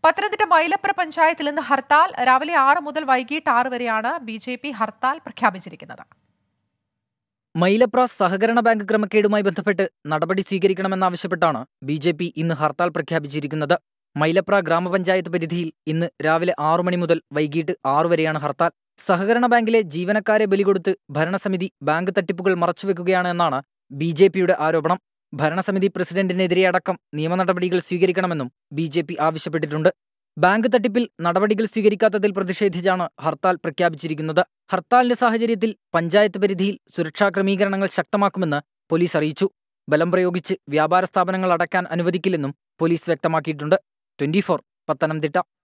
പത്തനംതിട്ട മൈലപ്ര പഞ്ചായത്തിൽ ഇന്ന് ഹർത്താൽ രാവിലെ ആറ് മുതൽ വൈകിട്ട് ആറ് വരെയാണ് ബി ജെ പി ഹർത്താൽ പ്രഖ്യാപിച്ചിരിക്കുന്നത് മൈലപ്ര സഹകരണ ബാങ്ക് ക്രമക്കേടുമായി ബന്ധപ്പെട്ട് നടപടി സ്വീകരിക്കണമെന്നാവശ്യപ്പെട്ടാണ് ബി ജെ പി ഇന്ന് ഹർത്താൽ പ്രഖ്യാപിച്ചിരിക്കുന്നത് മൈലപ്ര ഗ്രാമപഞ്ചായത്ത് പരിധിയിൽ ഇന്ന് രാവിലെ ആറു മണി മുതൽ വൈകിട്ട് ആറു വരെയാണ് ഹർത്താൽ സഹകരണ ബാങ്കിലെ ജീവനക്കാരെ ബലികൊടുത്ത് ഭരണസമിതി ബാങ്ക് തട്ടിപ്പുകൾ മറച്ചുവെക്കുകയാണ് എന്നാണ് ബി ജെ പിയുടെ ആരോപണം ഭരണസമിതി പ്രസിഡന്റിനെതിരെ അടക്കം നിയമ നടപടികൾ സ്വീകരിക്കണമെന്നും ബി ജെ പി ആവശ്യപ്പെട്ടിട്ടുണ്ട് ബാങ്ക് തട്ടിപ്പിൽ നടപടികൾ സ്വീകരിക്കാത്തതിൽ പ്രതിഷേധിച്ചാണ് ഹർത്താൽ പ്രഖ്യാപിച്ചിരിക്കുന്നത് ഹർത്താലിന്റെ സാഹചര്യത്തിൽ പഞ്ചായത്ത് പരിധിയിൽ സുരക്ഷാ ക്രമീകരണങ്ങൾ ശക്തമാക്കുമെന്ന് പോലീസ് അറിയിച്ചു ബലം പ്രയോഗിച്ച് വ്യാപാര സ്ഥാപനങ്ങൾ അടയ്ക്കാൻ അനുവദിക്കില്ലെന്നും പോലീസ് വ്യക്തമാക്കിയിട്ടുണ്ട് ട്വന്റി പത്തനംതിട്ട